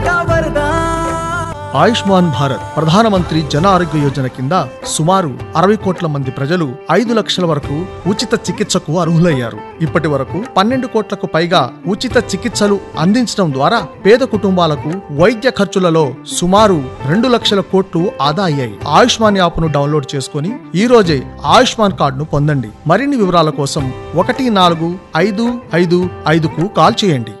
అండగా వరదా ఆయుష్మాన్ భారత్ ప్రధానమంత్రి జన ఆరోగ్య యోజన కింద సుమారు అరవై కోట్ల మంది ప్రజలు ఐదు లక్షల వరకు ఉచిత చికిత్సకు అర్హులయ్యారు ఇప్పటి వరకు పన్నెండు కోట్లకు పైగా ఉచిత చికిత్సలు అందించడం ద్వారా పేద కుటుంబాలకు వైద్య ఖర్చులలో సుమారు రెండు లక్షల కోట్లు ఆదా అయ్యాయి ఆయుష్మాన్ యాప్ను డౌన్లోడ్ చేసుకుని ఈ రోజే ఆయుష్మాన్ కార్డును పొందండి మరిన్ని వివరాల కోసం ఒకటి నాలుగు ఐదు ఐదు ఐదుకు కాల్ చేయండి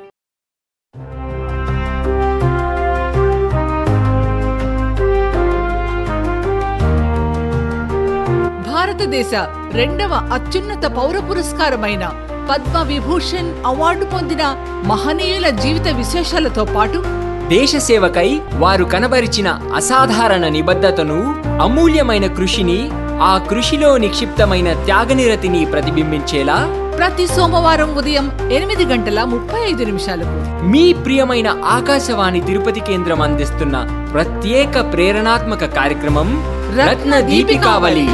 భారతదేశ రెండవ అత్యున్నత పౌర పురస్కారమైన పద్మ విభూషణ్ అవార్డు పొందిన మహనీయుల జీవిత విశేషాలతో పాటు దేశ సేవకై వారు కనబరిచిన అసాధారణ నిబద్ధతను అమూల్యమైన కృషిని ఆ కృషిలో నిక్షిప్తమైన త్యాగనిరతిని ప్రతిబింబించేలా ప్రతి సోమవారం ఉదయం ఎనిమిది గంటల ముప్పై ఐదు నిమిషాలకు మీ ప్రియమైన ఆకాశవాణి తిరుపతి కేంద్రం అందిస్తున్న ప్రత్యేక ప్రేరణాత్మక కార్యక్రమం రత్న దీపికావళి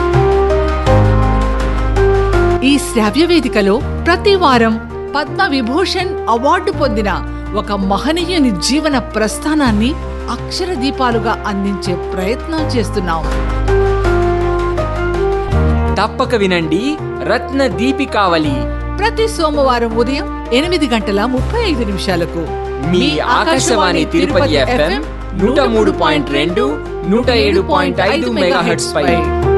ఈ శ్రావ్య వేదికలో ప్రతి వారం పద్మ విభూషణ్ అవార్డు పొందిన ఒక మహనీయుని జీవన ప్రస్థానాన్ని అక్షర దీపాలుగా అందించే ప్రయత్నం చేస్తున్నాం తప్పక వినండి రత్న దీపికావళి ప్రతి సోమవారం ఉదయం ఎనిమిది గంటల ముప్పై ఐదు నిమిషాలకు మీ ఆకాశవాణి తిరుపతి ఎఫ్ఎం నూట మూడు పాయింట్ రెండు నూట ఏడు పాయింట్ ఐదు మెగాహెట్స్ పై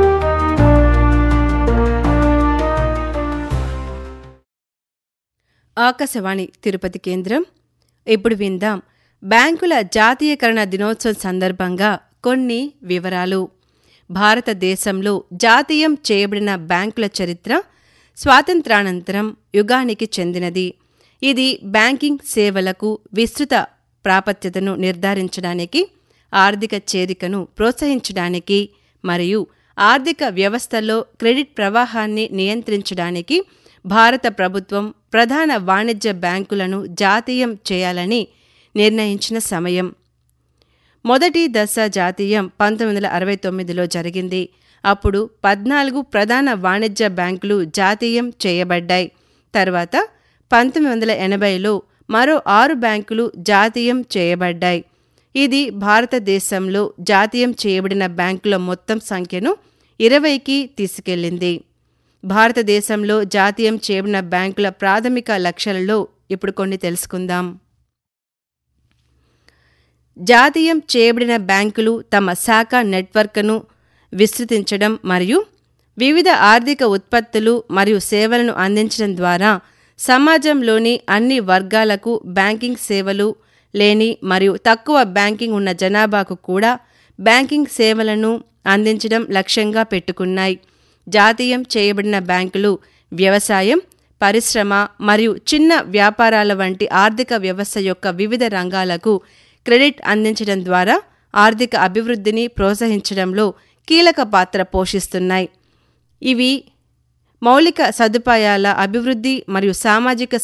ఆకాశవాణి తిరుపతి కేంద్రం ఇప్పుడు విందాం బ్యాంకుల జాతీయకరణ దినోత్సవం సందర్భంగా కొన్ని వివరాలు భారతదేశంలో జాతీయం చేయబడిన బ్యాంకుల చరిత్ర స్వాతంత్రానంతరం యుగానికి చెందినది ఇది బ్యాంకింగ్ సేవలకు విస్తృత ప్రాప్యతను నిర్ధారించడానికి ఆర్థిక చేరికను ప్రోత్సహించడానికి మరియు ఆర్థిక వ్యవస్థలో క్రెడిట్ ప్రవాహాన్ని నియంత్రించడానికి భారత ప్రభుత్వం ప్రధాన వాణిజ్య బ్యాంకులను జాతీయం చేయాలని నిర్ణయించిన సమయం మొదటి దశ జాతీయం పంతొమ్మిది వందల అరవై తొమ్మిదిలో జరిగింది అప్పుడు పద్నాలుగు ప్రధాన వాణిజ్య బ్యాంకులు జాతీయం చేయబడ్డాయి తర్వాత పంతొమ్మిది వందల ఎనభైలో మరో ఆరు బ్యాంకులు జాతీయం చేయబడ్డాయి ఇది భారతదేశంలో జాతీయం చేయబడిన బ్యాంకుల మొత్తం సంఖ్యను ఇరవైకి తీసుకెళ్లింది భారతదేశంలో జాతీయం చేయబడిన బ్యాంకుల ప్రాథమిక లక్ష్యాలలో ఇప్పుడు కొన్ని తెలుసుకుందాం జాతీయం చేయబడిన బ్యాంకులు తమ శాఖ నెట్వర్క్ను విస్తృతించడం మరియు వివిధ ఆర్థిక ఉత్పత్తులు మరియు సేవలను అందించడం ద్వారా సమాజంలోని అన్ని వర్గాలకు బ్యాంకింగ్ సేవలు లేని మరియు తక్కువ బ్యాంకింగ్ ఉన్న జనాభాకు కూడా బ్యాంకింగ్ సేవలను అందించడం లక్ష్యంగా పెట్టుకున్నాయి జాతీయం చేయబడిన బ్యాంకులు వ్యవసాయం పరిశ్రమ మరియు చిన్న వ్యాపారాల వంటి ఆర్థిక వ్యవస్థ యొక్క వివిధ రంగాలకు క్రెడిట్ అందించడం ద్వారా ఆర్థిక అభివృద్ధిని ప్రోత్సహించడంలో కీలక పాత్ర పోషిస్తున్నాయి ఇవి మౌలిక సదుపాయాల అభివృద్ధి మరియు సామాజిక